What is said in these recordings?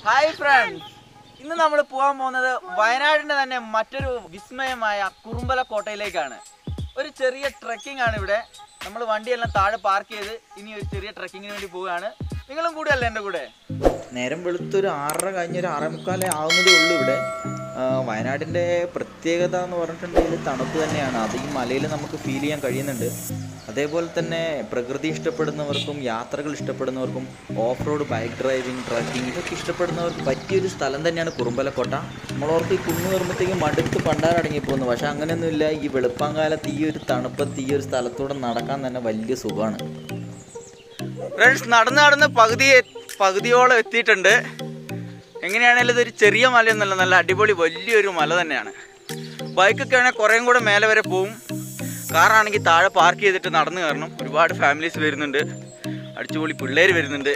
hi friends ഇന്ന് നമ്മൾ പോകാൻ പോകുന്നത് വയനാടിന്റെ തന്നെ മറ്റൊരു വിസ്മയമായ കുറുമ്പല കോട്ടയിലേക്കാണ് ഒരു ചെറിയ ട്രക്കിംഗ് ആണ് ഇവിടെ നമ്മൾ വണ്ടിയെല്ലാം താഴെ പാർക്ക് ചെയ്ത് ഇനി ഒരു ചെറിയ ട്രക്കിങ്ങിന് വേണ്ടി പോവുകയാണ് നിങ്ങളും കൂടെയല്ലേ എൻ്റെ കൂടെ നേരം വെളുത്തൊരു ആറര കഴിഞ്ഞൊരു ആറേ മുക്കാലേ ആവുന്നതേ ഉള്ളൂ ഇവിടെ ആ, വയനാടിൻ്റെ പ്രത്യേകത എന്ന് പറഞ്ഞിട്ടുണ്ടെങ്കിൽ തണുപ്പ് തന്നെയാണ് അത് ഈ മലയിൽ നമുക്ക് ഫീൽ ചെയ്യാൻ കഴിയുന്നുണ്ട് അതേപോലെ തന്നെ പ്രകൃതി ഇഷ്ടപ്പെടുന്നവർക്കും യാത്രകൾ ഇഷ്ടപ്പെടുന്നവർക്കും off road bike driving trekking ഇതൊക്കെ ഇഷ്ടപ്പെടുന്നവർക്ക് പറ്റിയൊരു സ്ഥലം തന്നെയാണ് കുറുമ്പലക്കോട്ട നമ്മളോർക്ക് ഈ കുന്നു കയറുമ്പോഴത്തേക്കും മടുത്ത് പണ്ടാരടങ്ങി പോകുന്നു പക്ഷെ അങ്ങനെയൊന്നുമില്ല ഈ വെളുപ്പാങ്കാലത്ത് ഈ ഒരു തണുപ്പത്ത് ഈ ഒരു സ്ഥലത്തൂടെ നടക്കാൻ തന്നെ വലിയ സുഖമാണ് ഫ്രണ്ട്സ് നടന്ന് നടന്ന് പകുതി പകുതിയോളം എത്തിയിട്ടുണ്ട് എങ്ങനെയാണെങ്കിലും ഇതൊരു ചെറിയ മലയൊന്നുമല്ല നല്ല അടിപൊളി വലിയൊരു മല തന്നെയാണ് ബൈക്കൊക്കെ ആണെങ്കിൽ കുറേയും കൂടെ മേലെ വരെ പോവും കാറാണെങ്കിൽ താഴെ പാർക്ക് ചെയ്തിട്ട് നടന്നു കയറണം ഒരുപാട് ഫാമിലീസ് വരുന്നുണ്ട് അടിച്ചുപൊളി പിള്ളേർ വരുന്നുണ്ട്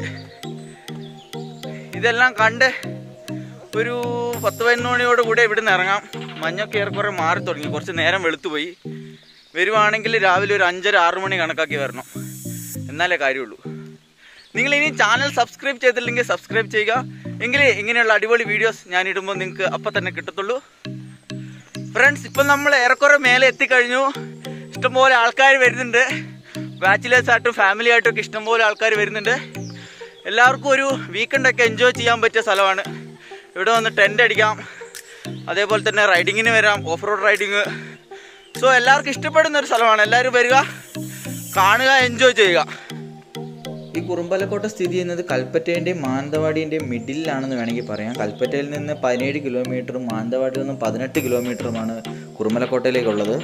ഇതെല്ലാം കണ്ട് ഒരു പത്ത് പതിനൊന്ന് മണിയോട് കൂടെ ഇവിടെ നിന്ന് ഇറങ്ങാം മഞ്ഞൊക്കെ ഏറെക്കുറെ മാറി തുടങ്ങി കുറച്ച് നേരം വെളുത്തു പോയി വരുവാണെങ്കിൽ രാവിലെ ഒരു അഞ്ചര ആറ് മണി കണക്കാക്കി വരണം എന്നാലേ കാര്യമുള്ളൂ നിങ്ങൾ ഇനി ചാനൽ സബ്സ്ക്രൈബ് ചെയ്തില്ലെങ്കിൽ സബ്സ്ക്രൈബ് ചെയ്യുക എങ്കിലേ ഇങ്ങനെയുള്ള അടിപൊളി വീഡിയോസ് ഞാൻ ഇടുമ്പോൾ നിങ്ങൾക്ക് അപ്പം തന്നെ കിട്ടത്തുള്ളൂ ഫ്രണ്ട്സ് ഇപ്പം നമ്മൾ ഏറെക്കുറെ മേലെ എത്തിക്കഴിഞ്ഞു ഇഷ്ടംപോലെ ആൾക്കാർ വരുന്നുണ്ട് ബാച്ചിലേഴ്സ് ആയിട്ടും ഫാമിലി ആയിട്ടും ഒക്കെ ഇഷ്ടംപോലെ ആൾക്കാർ വരുന്നുണ്ട് എല്ലാവർക്കും ഒരു വീക്കെൻഡൊക്കെ എൻജോയ് ചെയ്യാൻ പറ്റിയ സ്ഥലമാണ് ഇവിടെ വന്ന് ടെൻ്റ് അടിക്കാം അതേപോലെ തന്നെ റൈഡിങ്ങിന് വരാം ഓഫ് റോഡ് റൈഡിങ് സോ എല്ലാവർക്കും ഇഷ്ടപ്പെടുന്ന ഒരു സ്ഥലമാണ് എല്ലാവരും വരിക കാണുക എൻജോയ് ചെയ്യുക ഈ കുറുമ്പലക്കോട്ട സ്ഥിതി ചെയ്യുന്നത് കൽപ്പറ്റേൻ്റെയും മാനന്തവാടിൻ്റെയും മിഡിലാണെന്ന് വേണമെങ്കിൽ പറയാം കൽപ്പറ്റയിൽ നിന്ന് പതിനേഴ് കിലോമീറ്ററും മാനന്തവാടിയിൽ നിന്ന് പതിനെട്ട് കിലോമീറ്ററുമാണ് കുറുമലക്കോട്ടയിലേക്കുള്ളത്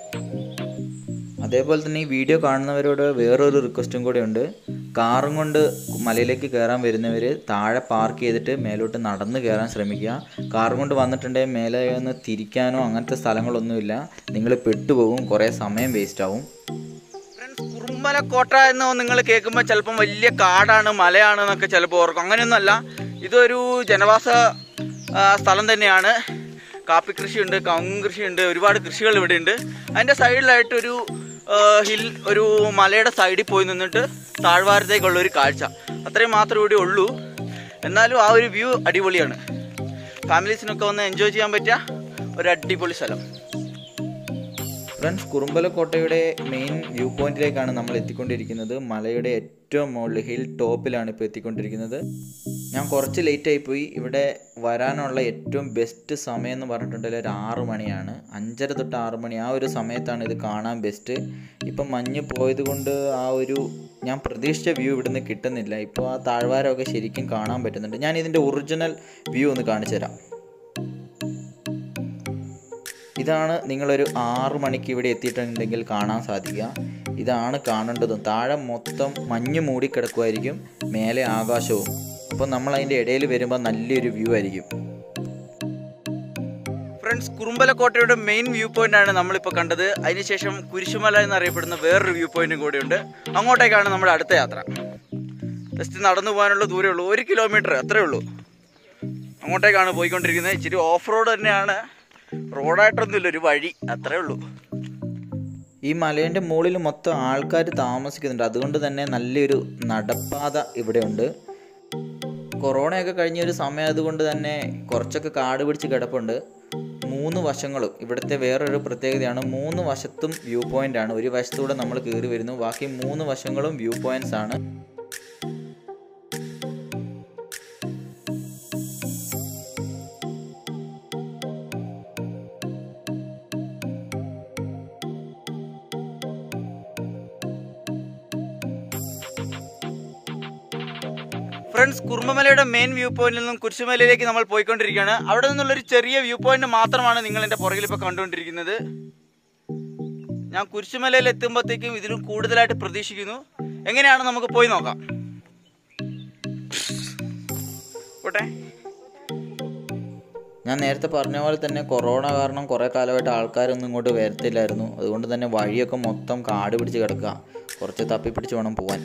അതേപോലെ തന്നെ ഈ വീഡിയോ കാണുന്നവരോട് വേറൊരു റിക്വസ്റ്റും കൂടെ ഉണ്ട് കാറും കൊണ്ട് മലയിലേക്ക് കയറാൻ വരുന്നവർ താഴെ പാർക്ക് ചെയ്തിട്ട് മേലോട്ട് നടന്ന് കയറാൻ ശ്രമിക്കുക കാറും കൊണ്ട് വന്നിട്ടുണ്ടെങ്കിൽ മേലെ ഒന്ന് തിരിക്കാനോ അങ്ങനത്തെ സ്ഥലങ്ങളൊന്നുമില്ല നിങ്ങൾ പെട്ടുപോകും കുറേ സമയം വേസ്റ്റ് ആവും ഫ്രണ്ട്സ് കുറുമ്പലക്കോട്ട എന്ന് നിങ്ങൾ കേൾക്കുമ്പോൾ ചിലപ്പം വലിയ കാടാണ് മലയാണ് എന്നൊക്കെ ചിലപ്പോൾ ഓർക്കും അങ്ങനെയൊന്നുമല്ല ഇതൊരു ജനവാസ ആ, സ്ഥലം തന്നെയാണ് കാപ്പി കൃഷിയുണ്ട് കവുങ്ങ് കൃഷിയുണ്ട് ഒരുപാട് കൃഷികൾ ഇവിടെ ഉണ്ട് അതിൻ്റെ സൈഡിലായിട്ടൊരു ഹിൽ ഒരു മലയുടെ സൈഡിൽ പോയി നിന്നിട്ട് താഴ്വാരത്തേക്കുള്ള ഒരു കാഴ്ച അത്രയും മാത്രമേ ഇവിടെ ഉള്ളൂ എന്നാലും ആ ഒരു വ്യൂ അടിപൊളിയാണ് ഫാമിലീസിനൊക്കെ വന്ന് എൻജോയ് ചെയ്യാൻ പറ്റിയ ഒരു അടിപൊളി സ്ഥലം ഫ്രണ്ട്സ് കുറുമ്പലക്കോട്ടയുടെ മെയിൻ വ്യൂ പോയിന്റിലേക്കാണ് നമ്മൾ എത്തിക്കൊണ്ടിരിക്കുന്നത് മലയുടെ ഏറ്റവും മുകളിൽ ഹിൽ ടോപ്പിലാണ് ഇപ്പോൾ എത്തിക്കൊണ്ടിരിക്കുന്നത് ഞാൻ കുറച്ച് ലേറ്റ് ആയിപ്പോയി ഇവിടെ വരാനുള്ള ഏറ്റവും ബെസ്റ്റ് സമയം എന്ന് പറഞ്ഞിട്ടുണ്ടെങ്കിൽ ഒരു ആറ് മണിയാണ് അഞ്ചര തൊട്ട് ആറ് മണി ആ ഒരു സമയത്താണ് ഇത് കാണാൻ ബെസ്റ്റ് ഇപ്പം മഞ്ഞ് പോയത് കൊണ്ട് ആ ഒരു ഞാൻ പ്രതീക്ഷിച്ച വ്യൂ ഇവിടുന്ന് കിട്ടുന്നില്ല ഇപ്പോൾ ആ താഴ്വാരമൊക്കെ ശരിക്കും കാണാൻ പറ്റുന്നുണ്ട് ഞാൻ ഇതിൻ്റെ ഒറിജിനൽ വ്യൂ ഒന്ന് കാണിച്ചു തരാം ഇതാണ് നിങ്ങളൊരു ആറ് മണിക്ക് ഇവിടെ എത്തിയിട്ടുണ്ടെങ്കിൽ കാണാൻ സാധിക്കുക ഇതാണ് കാണേണ്ടതും താഴെ മൊത്തം മഞ്ഞ് മൂടിക്കിടക്കുമായിരിക്കും മേലെ ആകാശവും അപ്പോൾ നമ്മൾ അതിൻ്റെ ഇടയിൽ വരുമ്പോൾ നല്ലൊരു വ്യൂ ആയിരിക്കും ഫ്രണ്ട്സ് കുറുമ്പലക്കോട്ടയുടെ മെയിൻ വ്യൂ പോയിന്റ് ആണ് നമ്മളിപ്പോൾ കണ്ടത് അതിനുശേഷം കുരിശുമല എന്നറിയപ്പെടുന്ന വേറൊരു വ്യൂ പോയിന്റും കൂടെയുണ്ട് അങ്ങോട്ടേക്കാണ് നമ്മുടെ അടുത്ത യാത്ര ജസ്റ്റ് നടന്നു പോകാനുള്ള ദൂരമേ ഉള്ളൂ ഒരു കിലോമീറ്റർ അത്രേ ഉള്ളൂ അങ്ങോട്ടേക്കാണ് പോയിക്കൊണ്ടിരിക്കുന്നത് ഇച്ചിരി ഓഫ് റോഡ് തന്നെയാണ് റോഡായിട്ടൊന്നുമില്ല ഒരു വഴി അത്രേ ഉള്ളൂ ഈ മലേൻ്റെ മുകളിൽ മൊത്തം ആൾക്കാർ താമസിക്കുന്നുണ്ട് അതുകൊണ്ട് തന്നെ നല്ലൊരു നടപ്പാത ഇവിടെയുണ്ട് കൊറോണയൊക്കെ കഴിഞ്ഞ ഒരു സമയം അതുകൊണ്ട് തന്നെ കുറച്ചൊക്കെ കാട് പിടിച്ച് കിടപ്പുണ്ട് മൂന്ന് വശങ്ങളും ഇവിടുത്തെ വേറൊരു പ്രത്യേകതയാണ് മൂന്ന് വശത്തും വ്യൂ പോയിന്റ് ആണ് ഒരു വശത്തൂടെ നമ്മൾ കയറി വരുന്നു ബാക്കി മൂന്ന് വശങ്ങളും വ്യൂ പോയിന്റ്സ് ആണ് ഫ്രണ്ട്സ് കുറുമ്പമലയുടെ മെയിൻ വ്യൂ പോയിന്റിൽ നിന്നും കുരിശുമലയിലേക്ക് നമ്മൾ പോയിക്കൊണ്ടിരിക്കുകയാണ് അവിടെ നിന്നുള്ളൊരു ചെറിയ വ്യൂ പോയിന്റ് മാത്രമാണ് നിങ്ങൾ എൻ്റെ പുറകിൽ ഇപ്പോൾ കണ്ടുകൊണ്ടിരിക്കുന്നത് ഞാൻ കുരിശുമലയിൽ എത്തുമ്പോഴത്തേക്കും ഇതിലും കൂടുതലായിട്ട് പ്രതീക്ഷിക്കുന്നു എങ്ങനെയാണ് നമുക്ക് പോയി നോക്കാം പോട്ടെ ഞാൻ നേരത്തെ പറഞ്ഞ പോലെ തന്നെ കൊറോണ കാരണം കുറേ കാലമായിട്ട് ആൾക്കാരൊന്നും ഇങ്ങോട്ട് വരത്തില്ലായിരുന്നു അതുകൊണ്ട് തന്നെ വഴിയൊക്കെ മൊത്തം കാട് പിടിച്ച് കിടക്കുക കുറച്ച് തപ്പി പിടിച്ച് വേണം പോകാൻ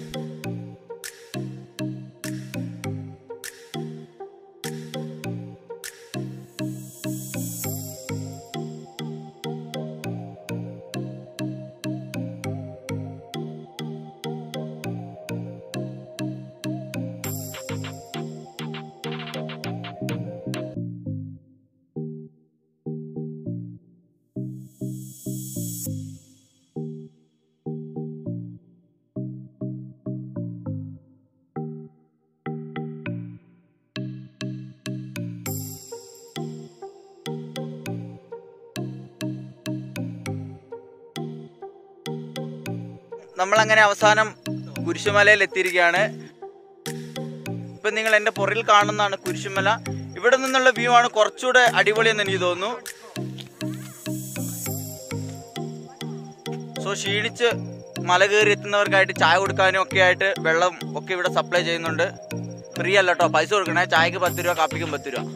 നമ്മളങ്ങനെ അവസാനം കുരിശുമലയിൽ എത്തിയിരിക്കുകയാണ് ഇപ്പം നിങ്ങൾ എൻ്റെ പുറകിൽ കാണുന്നതാണ് കുരിശുമല ഇവിടെ നിന്നുള്ള വ്യൂ ആണ് കുറച്ചുകൂടെ അടിപൊളിയെന്ന് എനിക്ക് തോന്നുന്നു സോ ക്ഷീണിച്ച് മല കയറി എത്തുന്നവർക്കായിട്ട് ചായ കൊടുക്കാനും ഒക്കെ ആയിട്ട് വെള്ളം ഒക്കെ ഇവിടെ സപ്ലൈ ചെയ്യുന്നുണ്ട് ഫ്രീ അല്ല കേട്ടോ പൈസ കൊടുക്കണേ ചായക്ക് പത്ത് രൂപ കാപ്പിക്കും പത്ത് രൂപ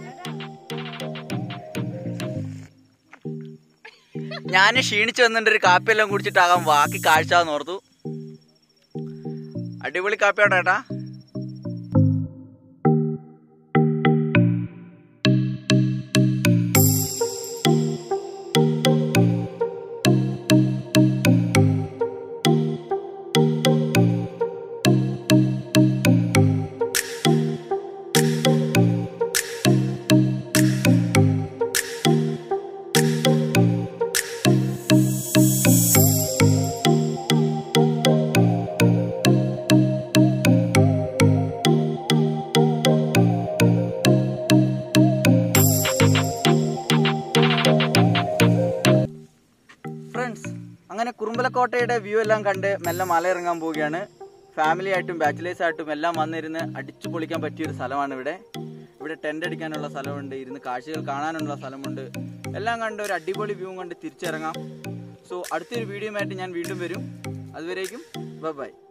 ഞാൻ ക്ഷീണിച്ച് വന്നിട്ട് ഒരു കാപ്പിയെല്ലാം കുടിച്ചിട്ടാകാം ബാക്കി കാഴ്ച ഓർത്തു അടിപൊളി കാപ്പിയാട്ടോ ഏട്ടാ ഫ്രണ്ട്സ് അങ്ങനെ കുറുമ്പലക്കോട്ടയുടെ വ്യൂ എല്ലാം കണ്ട് മെല്ലെ മല ഇറങ്ങാൻ പോവുകയാണ് ഫാമിലി ആയിട്ടും ബാച്ചിലേഴ്സ് ആയിട്ടും എല്ലാം വന്നിരുന്ന് അടിച്ചു പൊളിക്കാൻ പറ്റിയൊരു സ്ഥലമാണ് ഇവിടെ ഇവിടെ ടെൻ്റ് അടിക്കാനുള്ള സ്ഥലമുണ്ട് ഇരുന്ന് കാഴ്ചകൾ കാണാനുള്ള സ്ഥലമുണ്ട് എല്ലാം കണ്ട് ഒരു അടിപൊളി വ്യൂ കണ്ട് തിരിച്ചിറങ്ങാം സോ അടുത്തൊരു വീഡിയോ ആയിട്ട് ഞാൻ വീണ്ടും വരും അതുവരേക്കും ബൈ